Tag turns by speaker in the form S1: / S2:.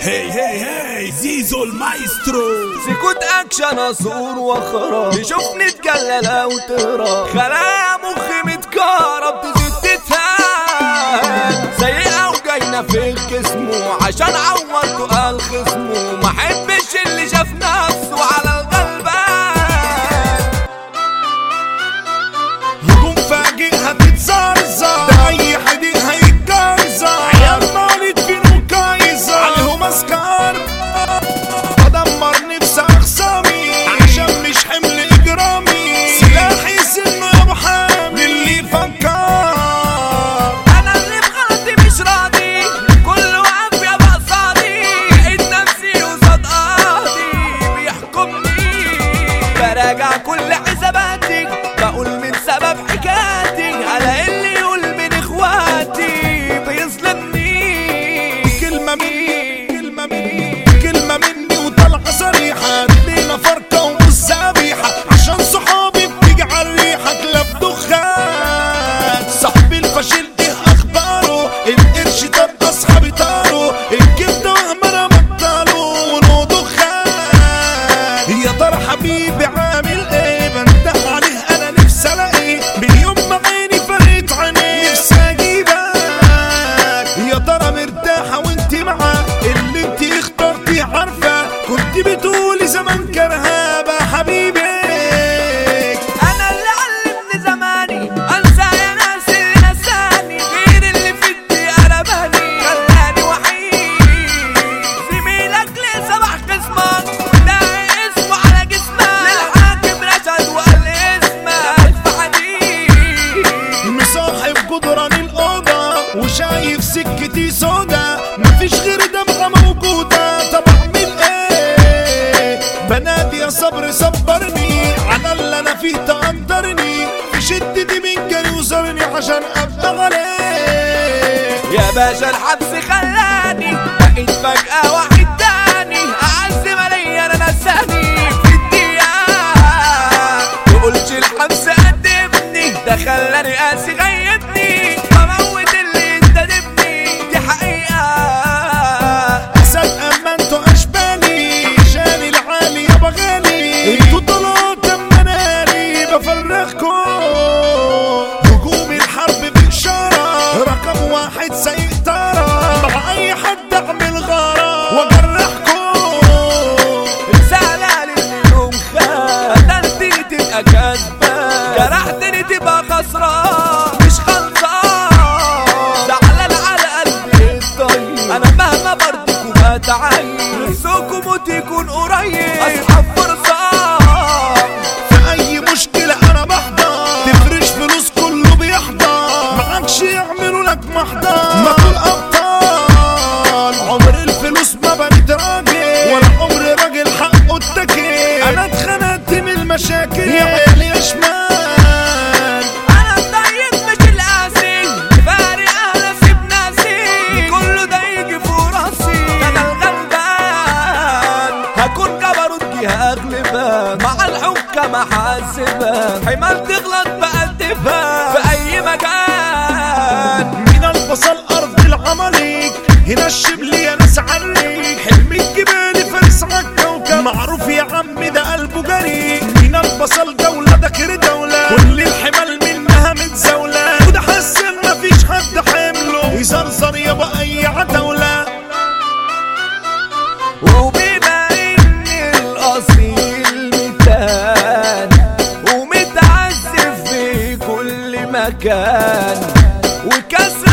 S1: هي هي هي زيزو المايسترو
S2: سكوت اكشن اصور وخراب تشوفني تجلى وتهرب خلايا مخي متكهرب تزيد تتهان سيئة وجاينا في جسمه عشان عورته قال خصمه ما حبش اللي شاف نفسه على الغلبان
S3: هجوم فاجئ هتتزرزر ده اي حد هيتجرزر عيال مولد فينهم كايزر عليهم اسكار بدمر نفسي اخصامي عشان مش حمل اجرامي سلاحي سنه يا ابو حامد اللي فكر
S2: انا اللي بغلطي مش راضي كل واقف يا بقصادي لقيت نفسي قصاد قاضي بيحكمني براجع كل حساباتي بقول من سبب حكايتي على اللي يقول من اخواتي بيظلمني
S3: كلمة مني كلمة مني كلمة مني وطلعة صريحة لينا فرقة ومسابيحة عشان صحابي بتيجي على الريحة كلاب دخان صاحبي الفشل ايه اخباره القرش طب اصحابي طاروا الكبدة وهمنا بطلوا ونو دخان يا ترى حبيبي عامل ايه بنده عليه انا نفسي الاقيه من يوم ما عيني فرقت عينيه نفسي اجيبك يا ترى مرتاحة وانت معاه اللي انت اخترتي عارفة كنت بتقولي زمان كرهابة حبيبك
S2: انا اللي علمني زماني انسى يا ناس اللي نساني غير اللي في ايدي قلباني خلاني وحيد زميلك ليه سبح خصمك ولاقي اسمه على جسمك للحاكم رشد وقال اسمك في حديد
S3: مصاحب جدران الأوضة وشايف سكتي سودا مفيش غير دمعة موجودة طب أعمل إيه بنادي يا صبر صبرني على اللي أنا فيه تقدرني في شدتي من جري وزرني عشان أبقى عليه
S2: يا باشا الحبس خلاني بقيت فجأة واحد تاني أعز مالي أنا نساني في الدقيقة تقولش الحبس قدمني ده خلاني قاسي غيبني بموت اللي ينتدبني دي حقيقة
S3: أسد أما انتوا أشبالي عشان العالي يا بغالي انتوا طلعت أما ناري بفرخكم هجوم الحرب بإشارة رقم واحد سيطرة مع أي حد أعمل غارة وأجرحكم
S2: رسالة لليوم خان قتلتني تبقى كسبان جرحتني تبقى خسران مش خلصان زعلان على قلبي الطيب انا مهما برضكم بتعيش نفسكم موت يكون قريب اصحاب فرصان
S3: في أي مشكلة أنا بحضر تفرش فلوس كله بيحضر معكش يعملوا لك محضر ما كل أبطال عمر الفلوس ما بنت راجل ولا عمر راجل حقه اتكل أنا اتخنقت من المشاكل يا عيني يا شمال
S2: انا الطيب مش القاسي فارق انا سيب ناسي كله ده يجي في راسي انا الغلبان هكون جبروت جهه اغلبان مع الحكام حاسبان حمال تغلط بقى تفهم في اي مكان
S3: من البصل أرض العماليك هنا الشبل يا ناس عليك حلم الجبال فارس عالكوكب معروف يا عم ده قلبه جري من البصل دولة ده كر دولة كل الحمال منها متزاولة وده حس ان مفيش حد حمله يزرزر يابا اي عتاولة
S2: وبما اني الاصيل متان ومتعذب في كل مكان وكسر